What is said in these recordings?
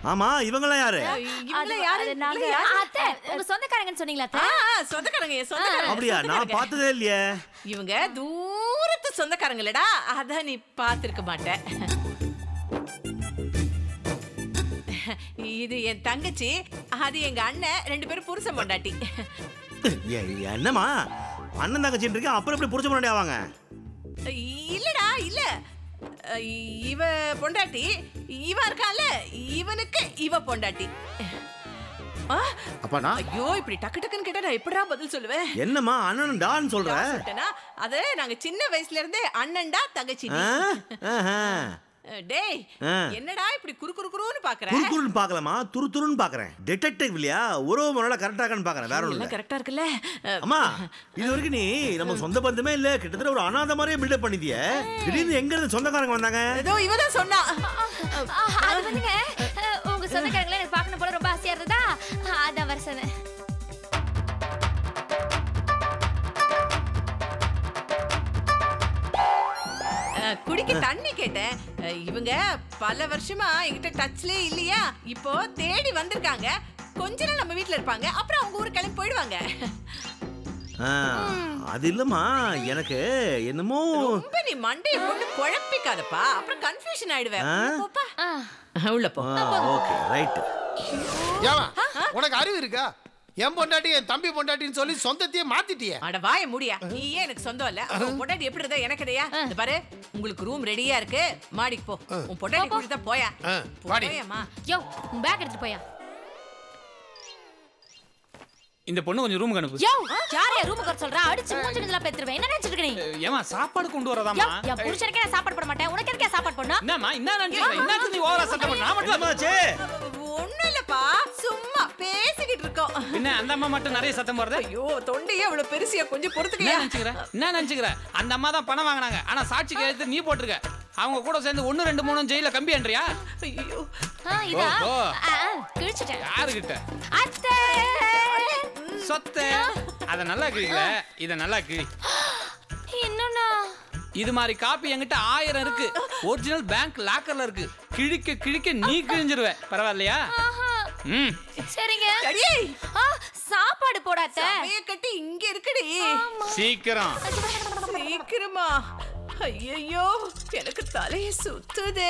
ஆமா இவங்கெல்லாம் யாரு இவங்கள யாரு அது நாங்க இவங்கள யாரு? அத்தை உங்க சொந்தக்காரங்கன்னு சொன்னீங்களா ஆ, அத்தை ஆ, சொந்தக்காரங்க என் சொந்தக்காரங்க அப்படியா நான் சொந்தக்காரங்க. பார்த்ததே இல்லையே இவங்க தூரத்து சொந்தக்காரங்களடா அதான் நீ பார்த்திருக்க மாட்ட இது என் தங்கச்சி அது எங்க அண்ணன் ரெண்டு பேரும் புருஷன் பொண்டாட்டி ஏ, என்னம்மா அண்ணன் தங்கச்சின்னு இருக்கேன் அப்புறம் எப்படி புடிச்ச முன்னாடி ஆவாங்க இல்லடா இல்ல இவ பொண்டாட்டி இவ இருக்கால இவனுக்கு இவ பொண்டாட்டி ஆ, அப்பா நான் ஐயோ இப்படி டக்கு டக்குன்னு கேட்டா நான் எப்படிடா பதில் சொல்லுவேன் என்னம்மா அண்ணன் டான்னு சொல்ற நான் சொல்லிட்டேனா? அது நாங்க சின்ன வயசுல இருந்தே அண்ணன்டா தங்கச்சி ஆ? ஆஹா. டேய் ஆ. என்னடா இப்படி குறு குறு குறுன்னு பாக்குற குறுகுறுன்னு பார்க்கலாமா துரு துருன்னு பார்க்கறேன் டிடெக்டிவ் இல்லையா உறவு முறையில கரெக்டா இருக்கான்னு பார்க்கறேன் வேற ஒண்ணும் எல்லாம் இல்ல கரெக்டா இருக்குல்ல அஹ், அம்மா இது வரைக்கும் நீ நம்ம சொந்த பந்தமே இல்ல கிட்டத்தட்ட ஒரு அனாதை மாதிரியே பில்டப் பண்ணிட்டிய திடீர்னு எங்க இருந்து சொந்தக்காரங்க வந்தாங்க ஏதோ இவதான் சொன்னா ஆ, அது வந்துங்க அஹ், உங்க சொந்தக்காரங்களே எனக்கு பார்க்கணும் போல ரொம்ப ஆசையா இருந்ததா ஆ, அதான் வர சொன்னேன் அஹ், குடிக்க தண்ணி கேட்டேன் அஹ், இவங்க பல வருஷமா என்கிட்ட டச்லயே இல்லையா இப்போ தேடி வந்திருக்காங்க கொஞ்ச நாள் நம்ம வீட்ல இருப்பாங்க அப்புறம் அவங்க ஊருக்கு கிளம்பி போயிடுவாங்க ஆ, அது இல்லம்மா எனக்கு என்னமோ ரொம்ப நீ மண்டையை போட்டு குழப்பிக்காதப்பா அப்புறம் கன்ஃபியூஷன் ஆயிடுவேன் ஆ? உள்ள போப்பா ஆ, உள்ள போ ஓகே ரைட் ஏமா உனக்கு அறிவு இருக்கா என் பொண்டாட்டி என் தம்பி பொண்டாட்டின்னு சொல்லி சொந்தத்தையே மாத்திட்டியே அட வாய முடியா நீ ஏன் எனக்கு சொந்தம் இல்ல உன் பொண்டாட்டி எப்படி இருந்தா எனக்கு இல்லையா இந்த பாரு உங்களுக்கு ரூம் ரெடியா இருக்கு மாடிக்கு போ உன் பொண்டாட்டி கூட்டிட்டு தான் போயா ஆ, வாடி. போயம்மா யோ உன் பேக் எடுத்துட்டு போயா இந்த பொண்ணு கொஞ்சம் ரூமுக்கு அனுப்பு யோ யாரையா ரூமுக்கு வர சொல்றா அடிச்சு மூஞ்சி இதெல்லாம் பெத்துருவேன் என்ன நினைச்சிட்டு இருக்க நீ ஏமா சாப்பாடு கொண்டு யோ வரதாமா என் புருஷனுக்கே நான் சாப்பாடு போட மாட்டேன் உனக்கு எதுக்கே சாப்பாடு போடணும் என்னம்மா என்ன நினைச்சுக்கிறேன் என்ன நீ ஓவரா சத்தம் பண்ண நான் மட்டும் என்னமாச்சு ஒண்ணும் இல்லப்பா சும்மா பேசிக்கிட்டு இருக்கோம் என்ன அந்த அம்மா மட்டும் நிறைய சத்தம் போடுறது ஐயோ தொண்டையே அவ்வளவு பெருசியா கொஞ்சம் என்ன பொறுத்துக்கையா நினைச்சுக்கிற என்ன நினைச்சுக்கிற அந்த அம்மா தான் பணம் வாங்கினாங்க ஆனா சாட்சிக்கு எடுத்து நீ போட்டிருக்க அவங்க கூட சேர்ந்து ஒன்னு ரெண்டு மூணு ஜெயில கம்பி என்றியா ஐயோ ஆ, இதா ஓ, ஓ. ஆ, ஆ, கிழிச்சிட்டேன் யாருகிட்ட அத்தை சொத்த அத நல்லா கிழிக்கல இத நல்லா கிழி இன்னும்னா இது மாதிரி காப்பி என்கிட்ட ஆயிரம் இருக்கு ஒரிஜினல் பேங்க் லாக்கர்ல இருக்கு கிழிக்க கிழிக்க நீ கிழிஞ்சிருவ பரவாயில்லையா ஆஹா. ம் சரிங்க அடியே ஆ, சாப்பாடு போடாத்த சமைய கட்டி இங்க இருக்குடி சீக்கிரம் சீக்கிரமா ஐயோ எனக்கு தலைய சுத்துதே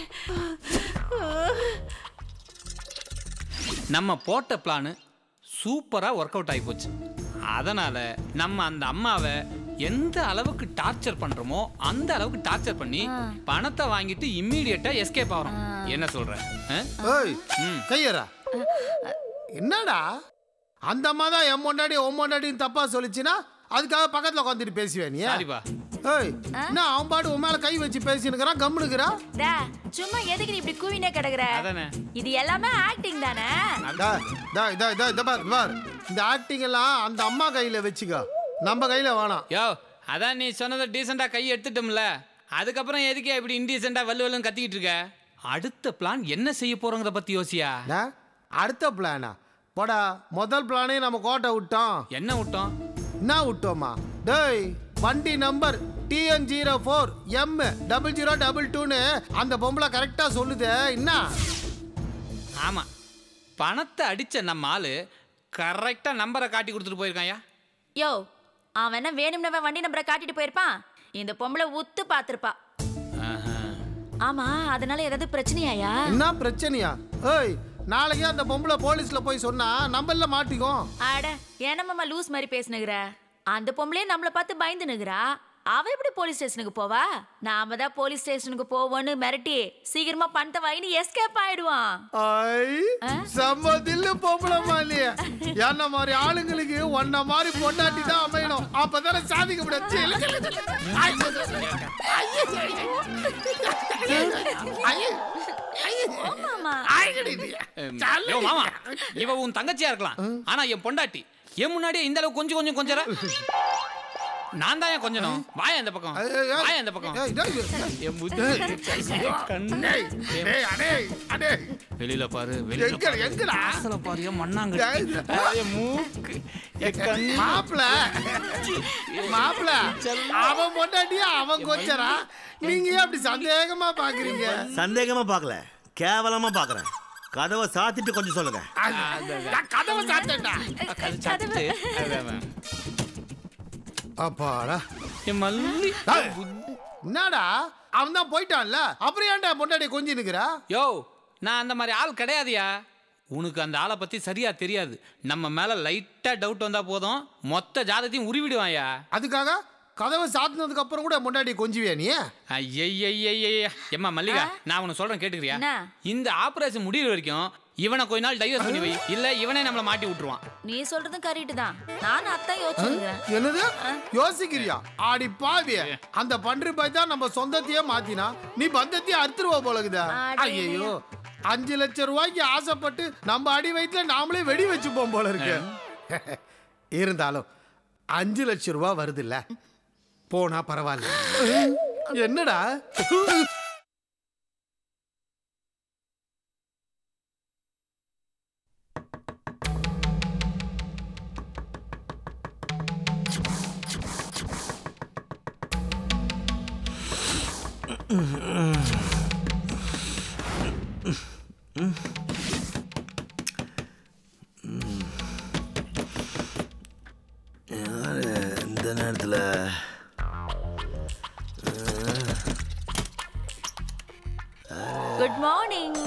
நம்ம போட்ட பிளானு சூப்பரா ஒர்க் அவுட் ஆகி போச்சு அதனால நம்ம அந்த அம்மாவை எந்த அளவுக்கு டார்ச்சர் பண்றோமோ அந்த அளவுக்கு டார்ச்சர் பண்ணி பணத்தை வாங்கிட்டு இம்மீடியட்டா எஸ்கேப் ஆகிறோம் என்ன சொல்ற ஆ? ஏய் ம். கையரா என்னடா அந்த அம்மா தான் என் பொண்டாட்டி உன் பொண்டாட்டின்னு தப்பா சொல்லிச்சுன்னா அதுக்காக பக்கத்துல உட்காந்துட்டு பேசுவேன் நீ சாரிப்பா ஏய் என்ன அவன் பாட்டு உன் மேல கை வச்சு பேசினுக்கிறான் கம்முனுக்குறா டா, சும்மா எதுக்கு நீ இப்படி கூவினே கிடக்குற அதானே இது எல்லாமே ஆக்டிங் தானே டா, டா, இதா, இதா, இதா பார், பார். இந்த ஆக்டிங் எல்லாம் அந்த அம்மா கையில வச்சுக்கோ நம்ம கையில வேணாம் யோ அதான் நீ சொன்னதை டீசெண்டா கை எடுத்துட்டோம்ல அதுக்கப்புறம் எதுக்கே இப்படி இன்டீசெண்டா வல்லு வல்லுன்னு கத்திக்கிட்டு இருக்க அடுத்த பிளான் என்ன செய்ய போறோங்கிறத பத்தி யோசியா டா, அடுத்த பிளானா போடா முதல் பிளானே நம்ம கோட்டை விட்டோம் என்ன விட்டோம் என்ன விட்டோமா டேய் வண்டி number TN zero four M double zero double டூன்னு அந்த பொம்பளை கரெக்டாக சொல்லுது என்ன ஆமா பணத்தை அடிச்ச நம்ம ஆளு கரெக்டா நம்பரை காட்டி கொடுத்துட்டு போயிருக்காயா யோ அவன் என்ன வேணும்னு வண்டி நம்பரை காட்டிட்டு போயிருப்பான் இந்த பொம்பளை உத்து பார்த்திருப்பா ஆமா அதனால ஏதாவது பிரச்சனையாயா என்ன பிரச்சனையா ஏய் நாளைக்கு அந்த பொம்பளை போலீஸ்ல போய் சொன்னா நம்மள மாட்டிக்கும் அட என்னம்மா லூஸ் மாதிரி பேசுனுகிற அந்த பொம்பளையே நம்மள பார்த்து பயந்து நிக்கிறா அவ எப்படி போலீஸ் ஸ்டேஷனுக்கு போவா நாம தான் போலீஸ் ஸ்டேஷனுக்கு போவோன்னு மிரட்டி சீக்கிரமா பணத்தை வாங்கி எஸ்கேப் ஆயிடுவான் ஐ செம்ம தில்லு பொம்பளை மாலிய என்ன மாதிரி ஆளுங்களுக்கு ஒன்ன மாதிரி பொண்டாட்டி தான் அமையணும் அப்பதானே சாதிக்க முடியாது ஆமாமா எம், யோ மாமா இவ உன் தங்கச்சியா இருக்கலாம் ஆனா என் பொண்டாட்டி என் முன்னாடியே இந்த அளவுக்கு கொஞ்சம் கொஞ்சம் கொஞ்சற நான் தான் ஏன் கொஞ்சணும் வாயா இந்த பக்கம் வாயா இந்த பக்கம் என் புத்தி கண்ணு என் வெளியில பாரு வெளியில எங்க- பாரு எங்கடா? வாசல பாரு என் மண்ணாங்கட்டி என் மூக்கு என் கண்ணு மாப்பிள மாப்பிள அவன் பொண்டாட்டியா அவன் கொஞ்சரா நீங்க ஏன் அப்படி சந்தேகமா பாக்குறீங்க சந்தேகமா பார்க்கல கேவலமா பார்க்கறேன் கதவை சாத்திட்டு கொஞ்சம் சொல்லுங்க நான் கதவை சாத்தேன்டா அது சாப்பிட்டு அப்பாடா என் மல்லி டேய், என்னடா அவன் தான் போயிட்டான்ல அப்புறம் ஏன்டா பொண்டாடி கொஞ்சி நிக்கிறா யோ நான் அந்த மாதிரி ஆள் கிடையாதுயா உனக்கு அந்த ஆளை பத்தி சரியா தெரியாது நம்ம மேல லைட்டா டவுட் வந்தா போதும் மொத்த ஜாதத்தையும் உருவிடுவான்யா அதுக்காக கதவை சாத்தினதுக்கு அப்புறம் கூட பொண்டாடி கொஞ்சுவியா நீ ஐயய்யய்யய்யா எம்மா மல்லிகா நான் உனக்கு சொல்றேன் கேட்டுக்கிறியா என்ன? இந்த ஆபரேஷன் முடியிற வரைக்கும் இவனை கொஞ்ச நாள் டைவர்ஸ் பண்ணி வை இல்ல இவனே நம்மள மாட்டி விட்டுருவான் நீ சொல்றதும் கரெக்ட் தான் நானும் அதான் யோசிச்சுக்கிறேன் என்னது யோசிக்கிறியா ஆடி பாவிய அந்த பன்றி பாய் தான் நம்ம சொந்தத்தையே மாத்தினா நீ பந்தத்தையே அறுத்துருவா போலகுதா அடே. ஐயோ அஞ்சு லட்சம் ரூபாய்க்கு ஆசைப்பட்டு நம்ம அடி வயிற்றுல நாமளே வெடி வச்சுப்போம் போல இருக்கு இருந்தாலும் அஞ்சு லட்சம் ரூபாய் வருது இல்ல போனா பரவாயில்ல என்னடா யாரு இந்த நேரத்தில் குட் மார்னிங்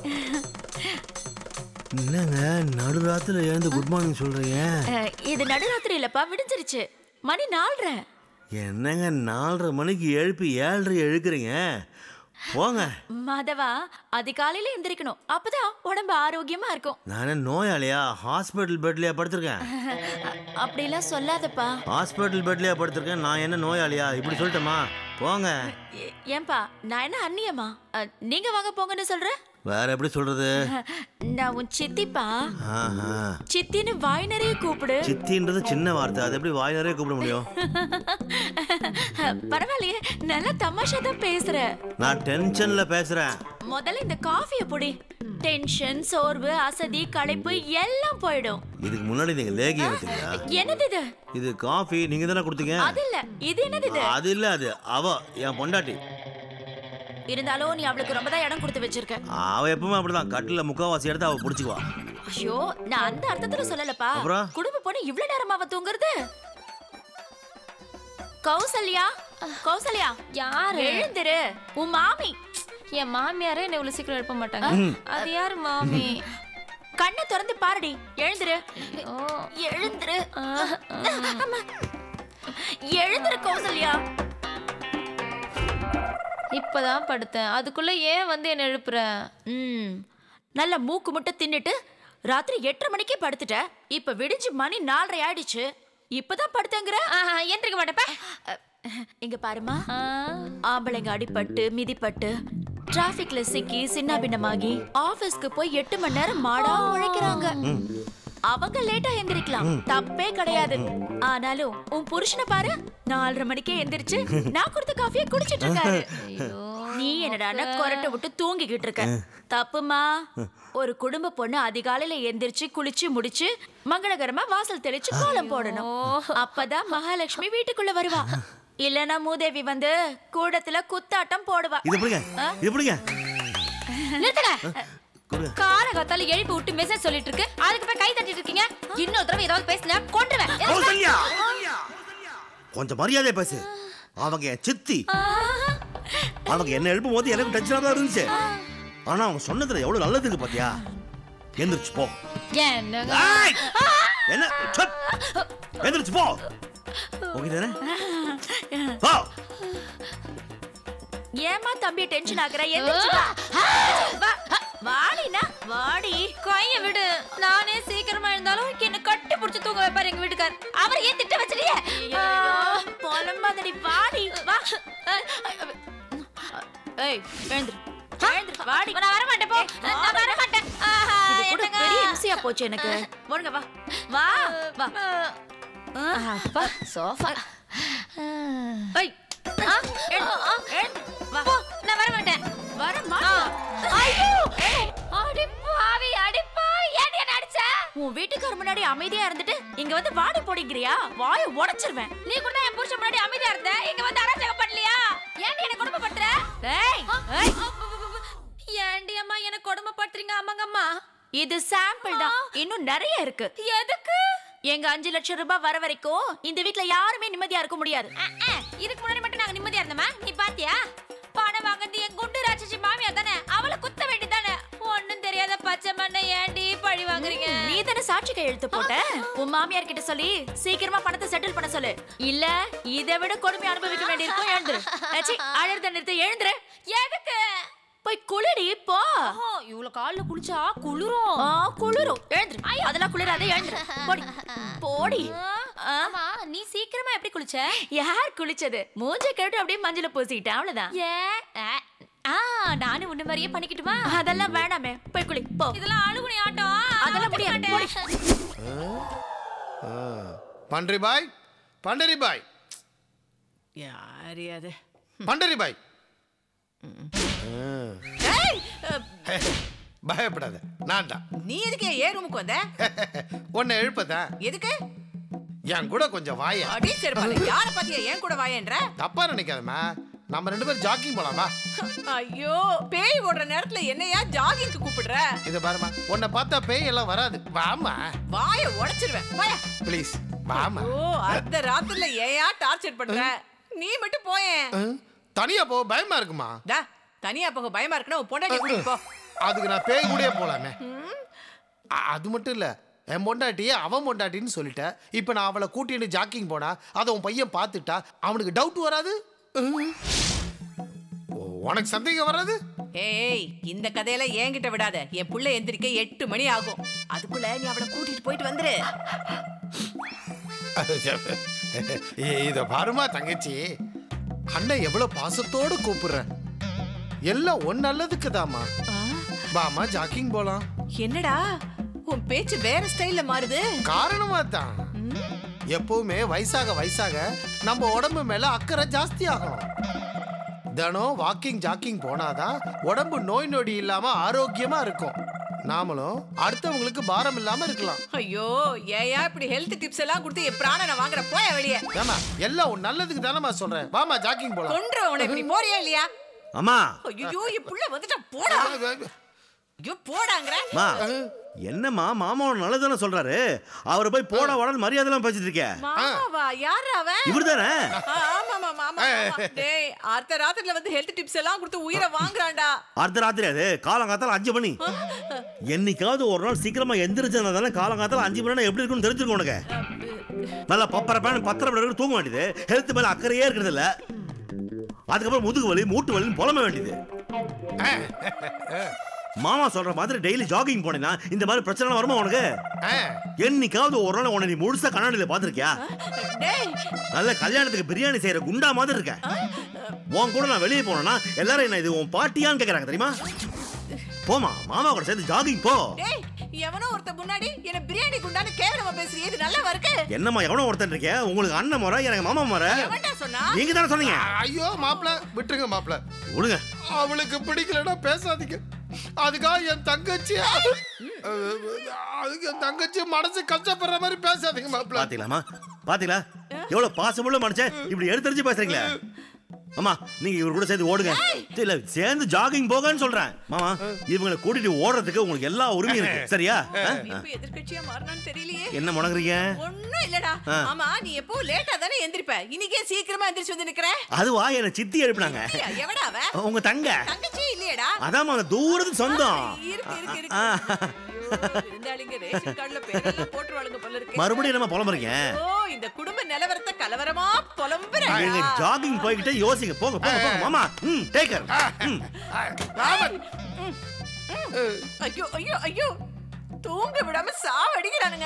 என்னங்க நடுராத்துல எழுந்து குட் மார்னிங் சொல்றீங்க இது நடுராத்திரி இல்லப்பா விடிஞ்சிருச்சு மணி நாலரை என்னங்க நாலரை மணிக்கு எழுப்பி ஏழரை எழுக்கிறீங்க போங்க மாதவா அதிகாலையில எந்திரிக்கணும் அப்பதான் உடம்பு ஆரோக்கியமா இருக்கும் நானே நோயாளியா ஹாஸ்பிட்டல் பெட்லயா படுத்திருக்கேன் அப்படிலாம் சொல்லாதப்பா ஹாஸ்பிட்டல் பெட்லயா படுத்திருக்கேன் நான் என்ன நோயாளியா இப்படி சொல்லட்டுமா போங்க ஏ- ஏன்பா நான் என்ன அண்ணியம்மா அ, நீங்க வாங்க போங்கன்னு சொல்ற வேற எப்படி சொல்றது நான் உன் சித்திப்பா ஆஹா. சித்தின்னு வாய் நிறைய கூப்பிடு சித்தின்றது சின்ன வார்த்தை அது எப்படி வாய் நிறைய கூப்பிட முடியும் பரவாயில்லையே நல்லா தமாஷா தான் பேசுற நான் டென்ஷன்ல பேசுறேன் முதல்ல இந்த காஃபிய பொடி டென்ஷன் சோர்வு அசதி களைப்பு எல்லாம் போயிடும் இதுக்கு முன்னாடி நீங்க லேகி எடுத்தீங்களா என்னது இது இது காஃபி நீங்க தானே கொடுத்தீங்க அது இல்ல இது என்னது இது அது இல்ல அது அவ என் பொண்டாட்டி இருந்தாலும் நீ அவளுக்கு ரொம்ப தான் இடம் கொடுத்து வச்சிருக்க அவ எப்பவுமே அப்படிதான் கட்டில முக்காவாசி எடுத்து அவ புடிச்சுக்குவா ஐயோ நான் அந்த அர்த்தத்துல சொல்லலப்பா அப்புறம்? குடும்ப பொண்ணு இவ்வளவு நேரமா அவ தூங்குறது கௌசல்யா கௌசல்யா யாரு எழுந்திரு உன் மாமி என் மாமியாரே என்ன இவ்வளவு சீக்கிரம் எழுப்ப மாட்டாங்க அது யாரு மாமி கண்ணை திறந்து பாருடி எழுந்திரு ஓ எழுந்திரு அம்மா. எழுந்திரு கௌசல்யா இப்பதான் படுத்தேன் அதுக்குள்ள ஏன் வந்து என்ன எழுப்புற ம் நல்ல மூக்கு முட்டை தின்னுட்டு ராத்திரி எட்டரை மணிக்கே படுத்துட்ட இப்ப விடிஞ்சு மணி நாலரை ஆயிடுச்சு இப்பதான் படுத்தங்கிற ஆஹா, எந்திரிக்க மாட்டேப்ப இங்க பாருமா ஆம்பளைங்க அடிபட்டு மிதிப்பட்டு டிராபிக்ல சிக்கி சின்ன பின்னமாகி ஆபீஸ்க்கு போய் எட்டு மணி நேரம் மாடா உழைக்கிறாங்க அவங்க லேட்டா எந்திரிக்கலாம் தப்பே கிடையாது ஆனாலும் உன் புருஷனை பாரு நாலரை மணிக்கே எந்திரிச்சு நான் கொடுத்த காஃபியை குடிச்சிட்டு இருக்காரு நீ என்னடா கொரட்டை விட்டு தூங்கிக்கிட்டு இருக்க தப்புமா ஒரு குடும்ப பொண்ணு அதிகாலையில எந்திரிச்சு குளிச்சு முடிச்சு மங்களகரமா வாசல் தெளிச்சு கோலம் போடணும் அப்பதான் மகாலட்சுமி வீட்டுக்குள்ள வருவா இல்லனா மூதேவி வந்து கூடத்துல குத்தாட்டம் போடுவா இது எப்படிங்க இது எப்படிங்க நிறுத்துங்க கொடுங்க. காலகாத்தால எழுப்பி விட்டு மெசேஜ் சொல்லிட்டு இருக்கு அதுக்கு போய் கை தட்டிட்டு இருக்கீங்க இன்னொரு தடவை ஏதாவது பேசினா கொண்டுருவேன் கௌசல்யா கொஞ்சம் மரியாதையா பேசு அவங்க என் சித்தி அவங்க என்ன எழுப்பும் போது எனக்கு டென்ஷனா தான் இருந்துச்சு ஆனா அவங்க சொன்னதுல எவ்வளவு நல்லதுக்கு பாத்தியா எந்திரிச்சு போ என்னங்க ஏய்! என்ன சப்! எந்திரிச்சு போ ஓகே தானே போ ஏமா தம்பி டென்ஷன் ஆகுற எந்திரிச்சு வா. வா. வாடினா வாடி கைய விடு நானே சீக்கிரமா இருந்தாலும் என்ன கட்டி புடிச்சு தூங்க வைப்பாரு எங்க வீட்டுக்கார் அவர் ஏன் திட்ட வச்சிருக்கீங்க பொலம்பாதடி வாடி வா ஏய் எழுந்திரு எழுந்திரு வாடி நான் வர மாட்டேன் போ நான் வர மாட்டேன் ஆஹா, இது கூட என்னங்க? பெரிய இம்சையா போச்சு எனக்கு ஒழுங்க வா வா வா அப்பா சோஃபா ஏய் ஆ, எழுந்து, எழுந்து, வா போ நான் வர மாட்டேன் வர மாட்டா ஐயோ அடி பாவி அடி பாவி ஏன் என்ன அடிச்ச உன் வீட்டுக்கார முன்னாடி அமைதியா இருந்துட்டு இங்க வந்து வாடி போடிக்கிறியா வாயை உடைச்சிருவேன் நீ கூட என் புருஷன் முன்னாடி அமைதியா இருந்த இங்க வந்து அராஜகம் பண்ணலையா ஏன் என்ன கொடுமைப்படுத்துற ஏய் ஏய் ஏண்டி அம்மா என்ன கொடுமைப்படுத்துறீங்க ஆமாங்க அம்மா இது சாம்பிள் தான் இன்னும் நிறைய இருக்கு எதுக்கு எங்க அஞ்சு லட்சம் ரூபாய் வர வரைக்கும் இந்த வீட்ல யாருமே நிம்மதியா இருக்க முடியாது அஹ், அஹ், இதுக்கு முன்னாடி மட்டும் நாங்க நிம்மதியா இருந்தோமா நீ பாத்தியா பணம் வாங்குறது என் குண்டு ராட்சசி மாமியார் தானே அவளை குத்த வேண்டியதானே ஒண்ணும் தெரியாத பச்சை மண்ணை ஏண்டி பழி வாங்குறீங்க நீ தானே சாட்சி கையெழுத்து போட்ட உன் மாமியார் கிட்ட சொல்லி சீக்கிரமா பணத்தை செட்டில் பண்ண சொல்லு இல்ல இதை விட கொடுமை அனுபவிக்க வேண்டியிருக்கும் எழுந்துரு ஆச்சி, அழறத நிறுத்த எழுந்துரு எதுக்கு போய் குளிடி போ ஓ இவ்வளவு கால்ல குளிச்சா குளிரும் ஆ, குளிரும் எழுந்துரு அதெல்லாம் குளிராத எழுந்துரு போடி போடி ஆ, ஆமா நீ சீக்கிரமா எப்படி குளிச்ச யார் குளிச்சது மூஞ்ச கேட்டு அப்படியே மஞ்சள பூசிக்கிட்டேன் அவ்வளவுதான் ஏ அஹ், ஆ நானும் உன்ன மாதிரியே பண்ணிக்கிட்டுமா அதெல்லாம் வேணாமே போய் குளி போ இதெல்லாம் அழுகுனி ஆட்டம் அதெல்லாம் முடியாது போடி. ஆ. பண்டரி பாய் பண்டரி பாய் யாரு அது பண்டரி பாய் ஏய், அஹ், பயப்படாத நான் தான் நீ எதுக்கு ஏ ரூமுக்கு வந்த உன்னை எழுப்பதான் எதுக்கு என் கூட கொஞ்சம் வாய அடி செருப்பால யார பாத்தியா ஏன் கூட வாயேன்ற தப்பா நினைக்காதம்மா நம்ம ரெண்டு பேரும் ஜாக்கிங் போலாமா ஐயோ பேய் ஓடுற நேரத்துல என்னையா ஜாகிங்க்கு கூப்பிடுற இத பாருமா உன்னை பார்த்தா பேய் எல்லாம் வராது வாமா வாய உடைச்சிருவேன் வாயா ப்ளீஸ் வாமா ஓ அர்த்த ராத்திரில ஏயா டார்ச்சர் பண்ற நீ மட்டும் போயேன் ஆ? தனியா போ பயமா இருக்குமா டா தனியா போக பயமா இருக்குன்னா உன் பொண்டாட்டி கூட்டிட்டு போ அதுக்கு நான் பேய் கூடயே போலாமே அ- அது மட்டும் இல்ல என் பொண்டாட்டியே அவன் பொண்டாட்டின்னு சொல்லிட்டேன் இப்போ நான் அவளை கூட்டிட்டு ஜாக்கிங் போனா அதை உன் பையன் பார்த்துட்டா அவனுக்கு டவுட் வராது ம். ஓ, உனக்கு சந்தேகம் வராது ஏய் இந்த கதையெல்லாம் என்கிட்ட விடாத என் புள்ள எந்திரிக்க எட்டு மணி ஆகும் அதுக்குள்ள நீ அவளை கூட்டிட்டு போயிட்டு வந்துரு இத பாருமா தங்கச்சி அண்ணன் எவ்வளவு பாசத்தோட கூப்பிடுற எல்லாம் ஒன் நல்லதுக்கு தாமா வாமா ஜாக்கிங் போலாம் என்னடா உன் பேச்சு வேற ஸ்டைல்ல மாறுது காரணமா தான் எப்பவுமே வயசாக வயசாக நம்ம உடம்பு மேல அக்கறை ஜாஸ்தி ஆகணும் தினம் வாக்கிங் ஜாக்கிங் போனாதான் உடம்பு நோய் நொடி இல்லாம ஆரோக்கியமா இருக்கும் நாமளும் அடுத்தவங்களுக்கு பாரம் இல்லாம இருக்கலாம் ஐயோ ஏயா இப்படி ஹெல்த் டிப்ஸ் எல்லாம் கொடுத்து என் பிராணனை வாங்குற போய வெளியே ஏமா எல்லாம் உன் நல்லதுக்கு தானேமா சொல்றேன் வாமா ஜாக்கிங் போலாம் கொன்ற உன இப்படி போறியா இல்லையா அம்மா ஐயோ என் புள்ள வந்துட்டா போடா ஐயோ போடாங்கற மா என்னம்மா மாமாவோட நல்லதானே சொல்றாரு அவரை போய் போட வாடன்னு மரியாதைலாம் பேசிட்டு இருக்க மாமாவா யார் அவன் இவர் தானே ஆ, ஆமாமா மாமா ஆமா. டேய் அடுத்த ராத்திரில வந்து ஹெல்த் டிப்ஸ் எல்லாம் கொடுத்து உயிரை வாங்குறான்டா அர்த்த ராத்திரி அது காலங்காத்தால அஞ்சு மணி என்னைக்காவது ஒரு நாள் சீக்கிரமா எந்திரிச்சதுனால தானே காலங்காத்தால அஞ்சு மணி எப்படி இருக்குன்னு தெரிஞ்சிருக்கும் உனக்கு நல்லா பப்பர பேன் பத்திர பேன் தூங்க வேண்டியது ஹெல்த் மேல அக்கறையே இருக்கிறது இல்ல அதுக்கப்புறம் முதுகு வலி மூட்டு வலின்னு புலம்ப வேண்டியது மாமா சொல்ற மாதிரி டெய்லி ஜாகிங் போனேன்னா இந்த மாதிரி பிரச்சனை வருமா உனக்கு என்னைக்காவது ஒரு நாள் உன்னை நீ முழுசா கண்ணாடியில பாத்திருக்கியா டேய் நல்ல கல்யாணத்துக்கு பிரியாணி செய்யற குண்டா மாதிரி இருக்க உன் கூட நான் வெளியே போனேன்னா எல்லாரும் என்ன இது உன் பாட்டியான்னு கேக்குறாங்க தெரியுமா போமா மாமா கூட சேர்ந்து ஜாகிங் போ டேய் எவனோ ஒருத்த முன்னாடி என்ன பிரியாணி குண்டான்னு கேவலமா பேசுறியே இது நல்லா இருக்கு என்னம்மா எவனோ ஒருத்தன் இருக்கே உங்களுக்கு அண்ணன் முறை எனக்கு மாமா முறை எவன்டா சொன்னா நீங்க தானே சொன்னீங்க ஐயோ மாப்பிள விட்டுருங்க மாப்பிள விடுங்க அவளுக்கு பிடிக்கலன்னா பேசாதீங்க அதுக்காக என் தங்கச்சி அதுக்கு என் தங்கச்சி மனசு கஷ்டப்படுற மாதிரி பேசாதீங்க மாப்பிள பாத்தீங்களாமா பாத்தீங்களா எவ்வளவு பாசமுள்ள மனுஷன் இப்படி எடுத்தறிஞ்சு பேசுறீங்களே அம்மா நீங்க இவர் கூட சேர்ந்து ஓடுங்க இல்ல சேர்ந்து ஜாகிங் போகன்னு சொல்றேன் மாமா இவங்களை கூட்டிட்டு ஓடுறதுக்கு உங்களுக்கு எல்லா உரிமையும் இருக்கு சரியா ஆ? இப்ப எதிர்க்கட்சியா மாறினான்னு தெரியலையே என்ன முணங்குறீங்க ஒண்ணும் இல்லடா ஆ. ஆமா நீ எப்போ லேட்டா தானே எந்திரிப்ப இன்னைக்கே சீக்கிரமா எந்திரிச்சு வந்து நிக்கிற அதுவா என்ன சித்தி எழுப்பினாங்க இல்லையா, எவடா அவ உங்க தங்க தங்கச்சி இல்லையடா அதாம்மா அந்த தூரத்து சொந்தம் இருக்கு இருக்கு இருக்கு ஆ. ஐயோ, விருந்தாளிங்க ரேஷன் கார்டுல பேரெல்லாம் போட்டுருவாளுங்க போல இருக்கு மறுபடியும் நம்ம புலம்புறீங்க ஓ இந்த குடும்ப நிலவரத்தை கலவரமா புலம்புற நீங்க ஜாகிங் போய்கிட்டே யோசிங்க போங்க போங்க போங்க மாமா ம் டேக்கர் ம் ராமன் ஐயோ ஐயோ ஐயோ தூங்க விடாம சாவடிக்கிறானுங்க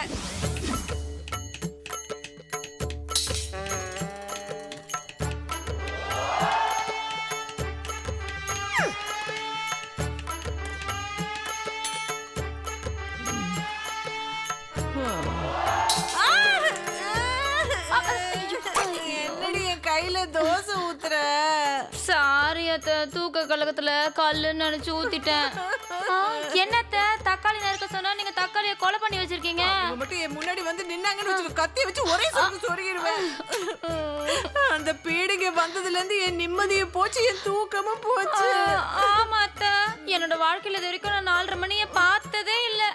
என்னடி என் கையில தோசை ஊத்துற சாரி அத்த தூக்க கழகத்துல கல்லு நினைச்சு ஊத்திட்டேன் ஆ, என்னத்த தக்காளி நறுக்க சொன்னா நீங்க தக்காளிய கொலை பண்ணி வச்சிருக்கீங்க அவங்க மட்டும் என் முன்னாடி வந்து நின்னாங்கன்னு வச்சுக்கோ கத்திய வச்சு ஒரே சொருகு சொருகிடுவேன் அந்த பீடிகை வந்ததுல இருந்து என் நிம்மதியும் போச்சு என் தூக்கமும் போச்சு ஆ, ஆமா அத்த என்னோட வாழ்க்கையில இது வரைக்கும் நான் நாலரை மணிய பார்த்ததே இல்ல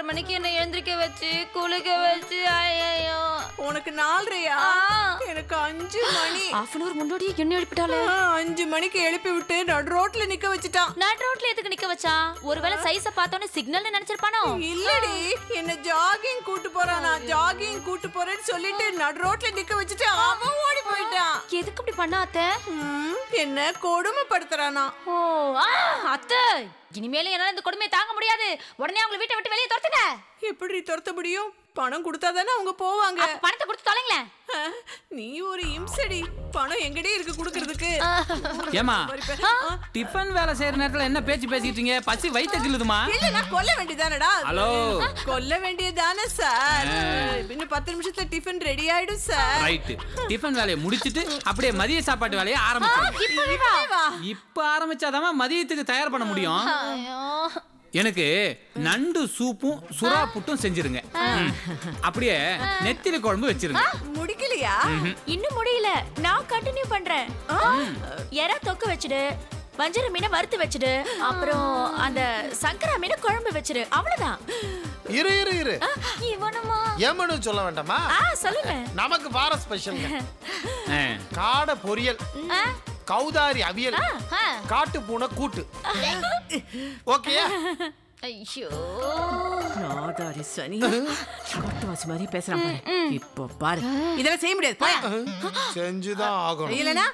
மணிக்கு என்ன எழுந்திருக்க வச்சு குளிக்க வச்சு ஐயோ உனக்கு நாலரையா ஆ. எனக்கு அஞ்சு மணி ஹாஃப் அன் அவர் முன்னாடி என்ன எழுப்பிட்டாலே ஆ, அஞ்சு மணிக்கு எழுப்பி விட்டு நடு ரோட்ல நிக்க வச்சுட்டான் நட் ரோட்ல எதுக்கு நிக்க வச்சான் ஒருவேளை சைஸ பார்த்தோன்னே சிக்னல்னு நினைச்சிருப்பானோ இல்லடி என்ன ஜாகிங் கூட்டு போறானா ஜாகிங் கூட்டு போறேன்னு சொல்லிட்டு நடு ரோட்ல நிக்க வச்சுட்டு அவன் ஓடி போயிட்டான் எதுக்கு இப்படி பண்ணாத்த ம், என்ன கொடுமைப்படுத்துறானா ஓ ஆ அத்தை இனிமேலும் என்னால இந்த கொடுமையை தாங்க முடியாது உடனே அவங்களை வீட்டை விட்டு வெளியே துரத்துங்க எப்படி துரத்த முடியும் பணம் கொடுத்தா தானே அவங்க போவாங்க அப்ப பணத்தை கொடுத்து தொலைங்களேன் ஆ, நீ ஒரு இம்சடி பணம் எங்கடி இருக்கு குடுக்கறதுக்கு ஏமா ஆ, டிஃபன் வேலை செய்யற நேரத்துல என்ன பேச்சு பேசிக்கிட்டீங்க பசி வயித்த கிள்ளுதுமா இல்ல நான் கொல்ல வேண்டியதானடா ஹலோ. கொல்ல வேண்டியதானே சார் இன்னும் பத்து நிமிஷத்துல டிஃபன் ரெடி ஆயிடும் சார் ரைட்டு டிஃபன் வேலையை முடிச்சிட்டு அப்படியே மதிய சாப்பாட்டு வேலையை ஆரம்பிச்சிடும் இப்பவே வா. இப்ப ஆரம்பிச்சாதான் மதியத்துக்கு தயார் பண்ண முடியும் ஐயோ எனக்கு நண்டு சூப்பும் சுறா புட்டும் செஞ்சிருங்க ம். அப்படியே நெத்திலி குழம்பு வச்சிருங்க முடிக்கலையா இன்னும் முடியல நான் கண்டினியூ பண்றேன் எறா தொக்கு வச்சிடு வஞ்சர மீனை வறுத்து வச்சிடு அப்புறம் அந்த சங்கரா மீனை குழம்பு வச்சிடு அவ்வளவுதான் இரு இரு இரு இவனுமா ஏமனு சொல்ல வேண்டாமா ஆ சொல்லுங்க நமக்கு வார ஸ்பெஷல் ஆ. காடை பொரியல் கௌதாரி அவியல் காட்டு பூனை கூட்டு ஓகேயா ஐயோ நாதாரி சனி கொட்டவாசி மாதிரி பேசுறான் பாரு இப்போ பாரு இதெல்லாம் செய்ய முடியாது போயா செஞ்சுதான் ஆகணும் இல்லனா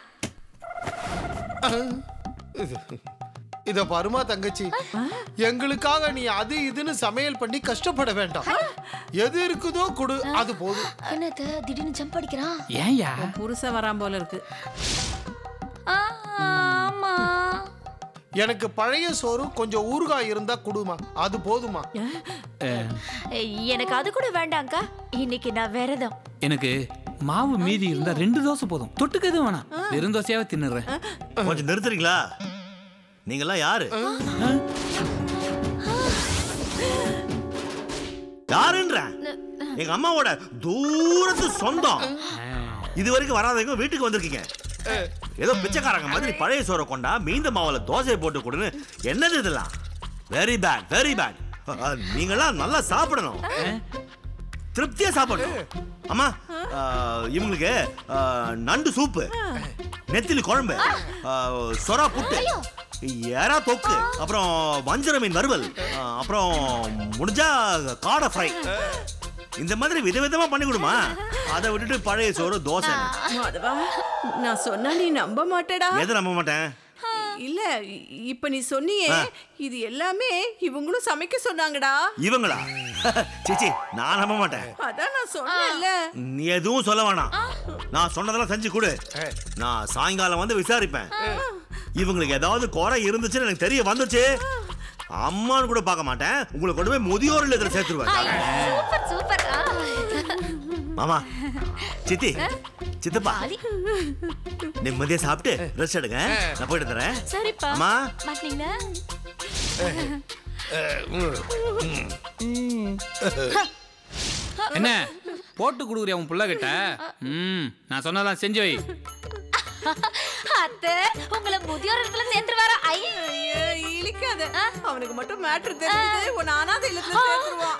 இத பருமா தங்கச்சி எங்களுக்காக நீ அது இதுன்னு சமையல் பண்ணி கஷ்டப்பட வேண்டாம் எது இருக்குதோ கொடு அது போதும் என்னத்த திடீர்னு ஜம்ப் அடிக்கிறான் ஏன்யா புருஷ வரான் போல இருக்கு ஆ, ஆமா எனக்கு பழைய சோறு கொஞ்சம் ஊறுகாய் இருந்தா குடுமா அது போதுமா எனக்கு அது கூட வேண்டாம்க்கா இன்னைக்கு நான் விரதம் எனக்கு மாவு மீதி இருந்தா ரெண்டு தோசை போதும் தொட்டுக்கு எதுவும் வேணாம் வெறும் தோசையாவே தின்னுறேன் கொஞ்சம் நிறுத்துறீங்களா நீங்கெல்லாம் யாரு யாருன்றேன் எங்க அம்மாவோட தூரத்து சொந்தம் இது வரைக்கும் வராதவங்க வீட்டுக்கு வந்திருக்கீங்க ஏதோ பிச்சைக்காரங்க மாதிரி பழைய சோறை கொண்டா மீந்த மாவுல தோசையை போட்டு கொடுன்னு என்னது இதெல்லாம் வெரி பேட் வெரி பேட் நீங்களாம் நல்லா சாப்பிடணும் திருப்தியா சாப்பிடணும் அம்மா ஆ, இவங்களுக்கு ஆ, நண்டு சூப்பு நெத்திலி குழம்பு ஆ, சொரா புட்டு எறா தொக்கு அப்புறம் வஞ்சர மீன் வறுவல் ஆ, அப்புறம் முடிஞ்சா காடை ஃப்ரை இந்த மாதிரி விதவிதமா பண்ணி கொடுமா அதை விட்டுட்டு பழைய சோறு தோசை மாதவா நான் சொன்னா நீ நம்ப மாட்டேடா எதை நம்ப மாட்டேன் இல்ல இ- இப்ப நீ சொன்னியே இது எல்லாமே இவங்களும் சமைக்க சொன்னாங்கடா இவங்களா சிச்சி நான் நம்ப மாட்டேன் அதான் நான் சொன்னேன்ல நீ எதுவும் சொல்ல வேணாம் நான் சொன்னதெல்லாம் செஞ்சு கொடு நான் சாயங்காலம் வந்து விசாரிப்பேன் இவங்களுக்கு ஏதாவது குறை இருந்துச்சுன்னு எனக்கு தெரிய வந்துச்சு அம்மான்னு கூட பார்க்க மாட்டேன் உங்களை கொண்டு போய் முதியோர் இல்லத்துல சேர்த்துருவேன் சூப்பர் சூப்பர் ஆ. மாமா சித்தி சித்தப்பா நிம்மதியா சாப்பிட்டு ரெஸ்ட் எடுங்க நான் போயிட்டு தரேன் சரிப்பா அம்மா மாட்டீங்களா என்ன போட்டு கொடுக்குறியா உன் புள்ள கிட்ட ம் நான் சொன்னதெல்லாம் செஞ்சு வை அத்தை உங்களை முதியோர் இடத்துல சேர்ந்து வர ஐ ஐயே, இழிக்காத அவனுக்கு மட்டும் மேட்ரு தெரிஞ்சது உன் அனாதை இல்லத்துல சேர்த்துருவான்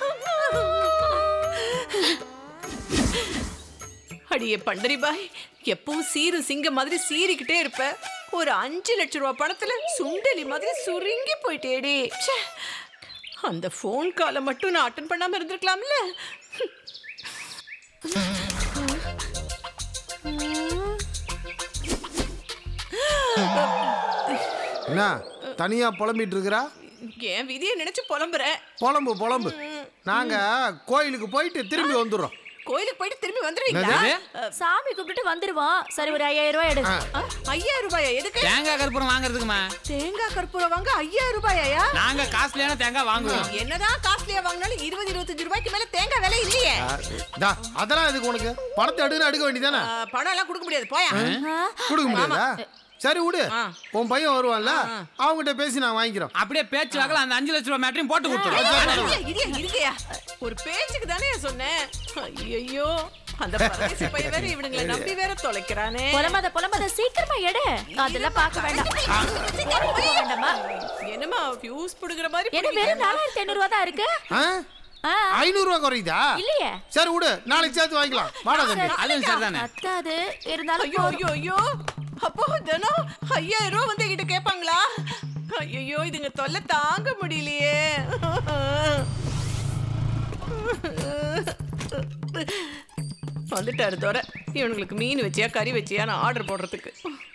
அடியே பண்டரி பாய் எப்பவும் சீரு சிங்க மாதிரி சீறிக்கிட்டே இருப்ப ஒரு அஞ்சு லட்ச ரூபா பணத்துல சுண்டலி மாதிரி சுருங்கி போயிட்டேடி ச்சே. அந்த ஃபோன் காலை மட்டும் நான் அட்டன் பண்ணாம இருந்திருக்கலாம்ல என்ன தனியா புலம்பிட்டு இருக்கிறா என் விதியை நினைச்சு புலம்புறேன் புலம்பு புலம்பு நாங்க கோயிலுக்கு போயிட்டு திரும்பி வந்துடுறோம் கோயிலுக்கு போயிட்டு திரும்பி வந்துருவீங்களா என்னது? சாமி கூப்பிட்டுட்டு வந்துருவோம் சரி ஒரு ஐயாயிரம் ரூபாய் எடு ஆ, ஐயாயிரம் ரூபாயா எதுக்கு தேங்காய் கற்பூரம் வாங்குறதுக்குமா தேங்காய் கற்பூரம் வாங்க ஐயாயிரம் ரூபாயா நாங்க காஸ்ட்லியான தேங்காய் வாங்குவோம் என்னதான் காஸ்ட்லியா வாங்கினாலும் இருபது இருபத்தஞ்சு ரூபாய்க்கு மேல தேங்காய் விலை இல்லையே டா, அதெல்லாம் எதுக்கு உனக்கு பணத்தை எடுன்னு எடுக்க வேண்டியதானே ஆ, பணம் எல்லாம் கொடுக்க முடியாது போயா கொடுக்க முடியாதா சரி விடு ஆ. உன் பையன் வருவான்ல அவங்ககிட்ட பேசி நான் வாங்கிக்கிறோம் அப்படியே பேச்சு வாக்கல அந்த அஞ்சு லட்ச ரூபாய் மேட்டரையும் போட்டு ஐயா, கொடுத்துருவோம் இரியா, இருக்கையா ஒரு பேச்சுக்கு தானே சொன்னேன் ஐயோ அந்த பரதேசி பையன் வேற இவனுங்களை நம்பி வேற தொலைக்கிறானே புலம்பாத புலம்பாத சீக்கிரமா எடு அதெல்லாம் பார்க்க வேண்டாம் போக வேண்டாமா என்னமா ஃபியூஸ் புடுங்குற மாதிரி என்ன வெறும் நாலாயிரத்தி ஐநூறு ரூபா தான் இருக்கு ஆ? ஆ. ஐநூறு ரூபா குறையுதா இல்லையே சரி விடு நாளைக்கு சேர்த்து வாங்கிக்கலாம் வாடா தம்பி அதுவும் சரிதானே பத்தாது இருந்தாலும் ஐயோ ஐயோ ஐயோ அப்போ தினம் ஐயாயிரம் ரூபா வந்து என்கிட்ட கேட்பாங்களா ஐயோ இதுங்க தொல்லை தாங்க முடியலையே வந்துட்டாரு தோற இவனுங்களுக்கு மீன் வச்சியா கறி வச்சியா நான் ஆர்டர் போடுறதுக்கு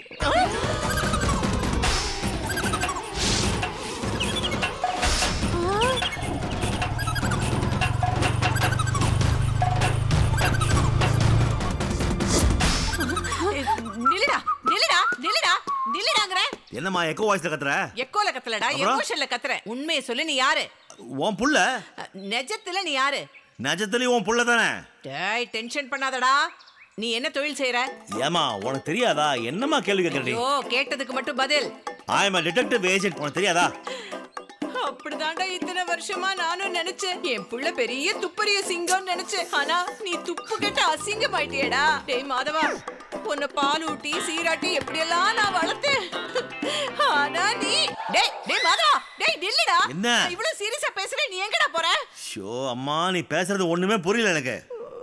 நில்லுடா நில்லுடா நில்லுடா நில்லுடாங்கிறேன் என்னம்மா எக்கோ வாய்ஸ்ல கத்துற எக்கோல கத்தலடா அப்புறம்? எமோஷன்ல கத்துற உண்மையை சொல்லு நீ யாரு உன் புள்ள அஹ், நிஜத்துல நீ யாரு நிஜத்துலயும் உன் புள்ள தானே டேய் டென்ஷன் பண்ணாதடா நீ என்ன தொழில் செய்யற ஏமா உனக்கு தெரியாதா என்னம்மா கேள்வி கேட்கற நீ ஐயோ கேட்டதுக்கு மட்டும் பதில் ஐ எம் டிடெக்டிவ் ஏஜென்ட் உனக்கு தெரியாதா அப்படிதான்டா இத்தனை வருஷமா நானும் நினைச்சேன் என் புள்ள பெரிய துப்பறிய சிங்கம்னு நினைச்சேன் ஆனா நீ துப்பு கெட்ட அசிங்கமாயிட்டியேடா டேய் மாதவா உன்னை பால் ஊட்டி சீராட்டி எப்படியெல்லாம் நான் வளர்த்தேன் ஆனா நீ டேய் டேய் மாதவா டேய் நில்லுடா என்ன? நான் இவ்வளவு சீரியஸா பேசுறேன் நீ எங்கடா போற ஷோ அம்மா நீ பேசுறது ஒண்ணுமே புரியல எனக்கு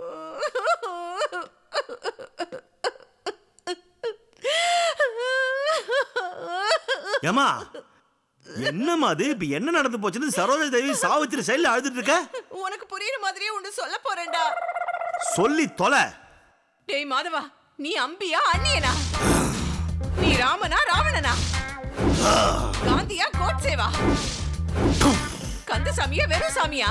ஏமா என்னம்மா அது இப்ப என்ன நடந்து போச்சுன்னு சரோஜா தேவி சாவித்திரி சைடுல அழுதுட்டு இருக்க உனக்கு புரியுற மாதிரியே ஒன்று சொல்ல போறேன்டா சொல்லி தொலை டேய் மாதவா நீ அம்பியா அண்ணியனா நீ ராமனா ராவணனா காந்தியா கோட்சேவா கந்தசாமியா வெறும் சாமியா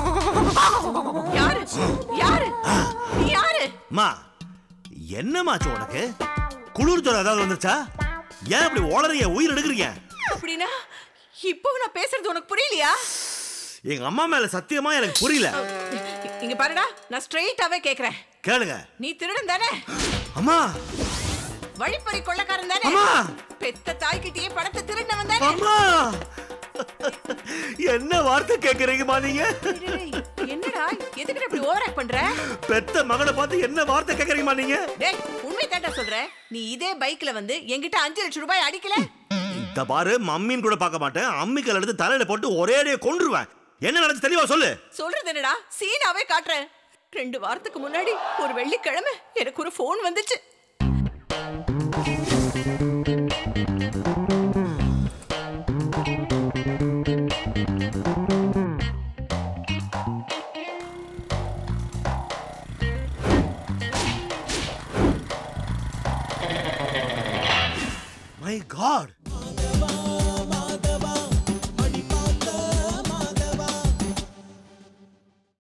யாரு யாரு நீ யாரு அம்மா என்னமாச்சு உனக்கு குளிர் ஜுரம் ஏதாவது வந்துருச்சா ஏன் இப்படி ஓளறீங்க உயிர் எடுக்கிறீங்க அப்படின்னா இப்போ நான் பேசுறது உனக்கு புரியலையா எங்க அம்மா மேல சத்தியமா எனக்கு புரியல இங்க பாருடா நான் ஸ்ட்ரெயிட்டாவே கேக்குறேன் கேளுங்க நீ திருடன் தானே அம்மா வழிப்பறி கொள்ளக்காரன் தானே அம்மா! பெத்த தாய்கிட்டயே படத்தை திருடினவன் தானே அம்மா என்ன வார்த்தை கேக்குறீங்கம்மா நீங்க டேய், என்னடா எதுக்கு இப்படி ஓவர் ஆக்ட் பண்ற பெத்த மகனை பார்த்து என்ன வார்த்தை கேக்குறீங்கம்மா நீங்க டேய் உண்மை தாண்டா சொல்ற நீ இதே பைக்ல வந்து என்கிட்ட அஞ்சு லட்சம் ரூபாய் அடிக்கல இந்த பாரு மம்மின்னு கூட பார்க்க மாட்டேன் அம்மிக்கல் எடுத்து தலையில போட்டு ஒரே அடியை கொன்றுவேன் என்ன நடந்துச்சு தெளிவா சொல்லு சொல்றது என்னடா சீனாவே காட்டுறேன் ரெண்டு வாரத்துக்கு முன்னாடி ஒரு வெள்ளிக்கிழமை எனக்கு ஒரு ஃபோன் வந்துச்சு மை காட்